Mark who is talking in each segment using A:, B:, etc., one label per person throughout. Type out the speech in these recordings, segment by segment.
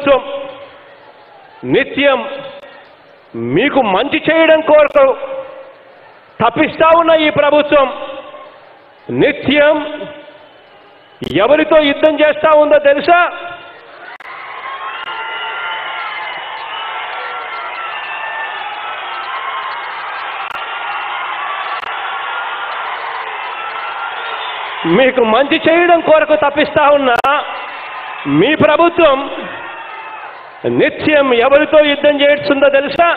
A: ప్రభుత్వం నిత్యం మీకు మంచి చేయడం కోరకు తప్పిస్తా ఉన్న ఈ ప్రభుత్వం నిత్యం ఎవరితో యుద్ధం చేస్తా ఉందో తెలుసా మీకు మంచి చేయడం కొరకు తప్పిస్తా ఉన్న మీ ప్రభుత్వం నిత్యం ఎవరితో యుద్ధం చేస్తుందో తెలుసా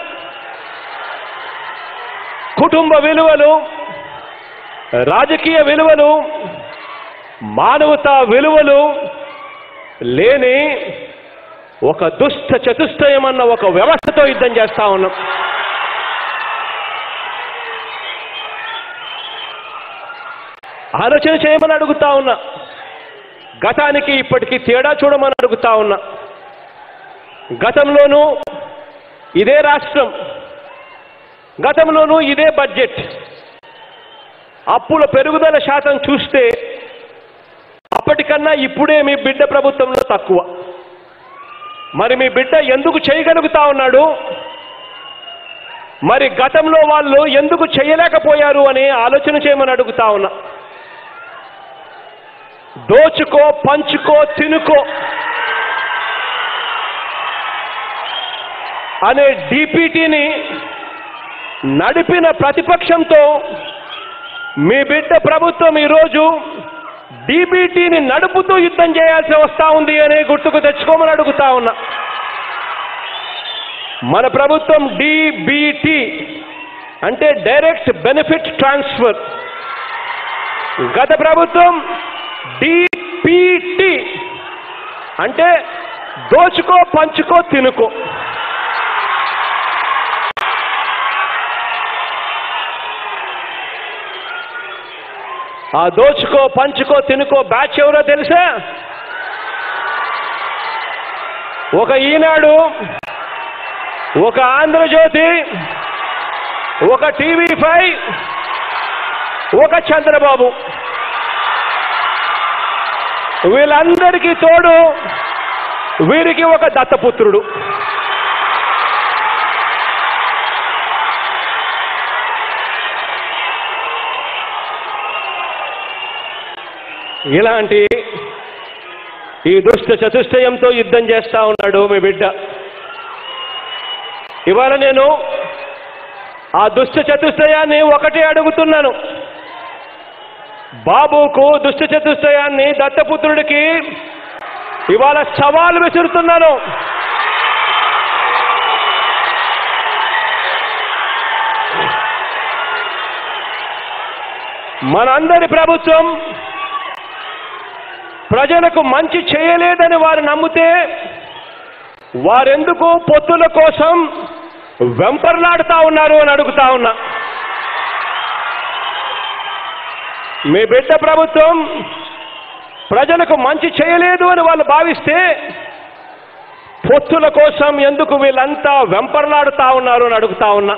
A: కుటుంబ విలువలు రాజకీయ విలువలు మానవతా విలువలు లేని ఒక దుష్ట చతుష్టయం అన్న ఒక వ్యవస్థతో యుద్ధం చేస్తా ఉన్నాం ఆలోచన చేయమని అడుగుతా ఉన్నా గతానికి ఇప్పటికీ తేడా చూడమని అడుగుతా ఉన్నా గతంలోనూ ఇదే రాష్ట్రం గతంలోనూ ఇదే బడ్జెట్ అప్పుల పెరుగుదల శాతం చూస్తే అప్పటికన్నా ఇప్పుడే మీ బిడ్డ ప్రభుత్వంలో తక్కువ మరి మీ బిడ్డ ఎందుకు చేయగలుగుతా ఉన్నాడు మరి గతంలో వాళ్ళు ఎందుకు చేయలేకపోయారు అని ఆలోచన చేయమని అడుగుతా ఉన్నా దోచుకో పంచుకో తినుకో అనే డిపిటిని నడిపిన ప్రతిపక్షంతో మీ బిడ్డ ప్రభుత్వం ఈరోజు డీబీటీని నడుపుతూ యుద్ధం చేయాల్సి వస్తా ఉంది అని గుర్తుకు తెచ్చుకోమని అడుగుతా ఉన్నా మన ప్రభుత్వం డిబిటి అంటే డైరెక్ట్ బెనిఫిట్ ట్రాన్స్ఫర్ గత ప్రభుత్వం డిపిటి అంటే దోచుకో పంచుకో తినుకో ఆ దోచుకో పంచుకో తినుకో బ్యాచ్ ఎవరో తెలుసా ఒక ఈనాడు ఒక ఆంధ్రజ్యోతి ఒక టీవీ ఫైవ్ ఒక చంద్రబాబు వీళ్ళందరికీ తోడు వీరికి ఒక దత్తపుత్రుడు ఇలాంటి ఈ దుష్ట చతుష్టయంతో యుద్ధం చేస్తా ఉన్నాడు మీ బిడ్డ ఇవాళ నేను ఆ దుష్ట చతుష్టయాన్ని ఒకటే అడుగుతున్నాను బాబుకు దుష్ట చతుష్టయాన్ని దత్తపుత్రుడికి ఇవాళ సవాలు విసురుతున్నాను మనందరి ప్రభుత్వం ప్రజలకు మంచి చేయలేదని వారు నమ్మితే వారెందుకు పొత్తుల కోసం వెంపర్లాడుతా ఉన్నారు అని అడుగుతా ఉన్నా మీ బిడ్డ ప్రభుత్వం ప్రజలకు మంచి చేయలేదు అని వాళ్ళు భావిస్తే పొత్తుల కోసం ఎందుకు వీళ్ళంతా వెంపర్లాడుతా ఉన్నారు అని అడుగుతా ఉన్నా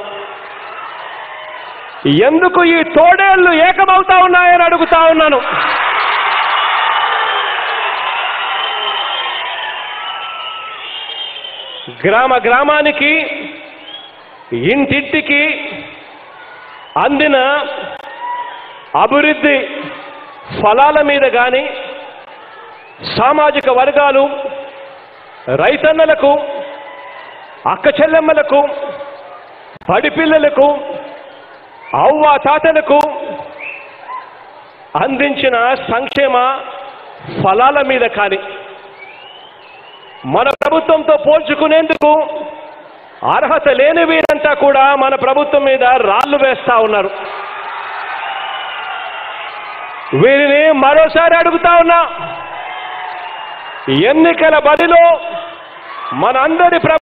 A: ఎందుకు ఈ తోడేళ్లు ఏకమవుతా ఉన్నాయని అడుగుతా ఉన్నాను గ్రామ గ్రామానికి ఇంటింటికి అందిన అభివృద్ధి ఫలాల మీద కానీ సామాజిక వర్గాలు రైతన్నలకు అక్క చెల్లెమ్మలకు పడిపిల్లలకు అవ్వ తాతలకు అందించిన సంక్షేమ ఫలాల మీద కానీ మన ప్రభుత్వంతో పోల్చుకునేందుకు అర్హత లేని వీరంతా కూడా మన ప్రభుత్వం మీద రాళ్లు వేస్తా ఉన్నారు వీరిని మరోసారి అడుగుతా ఉన్నా ఎన్నికల బడిలో మనందరి ప్ర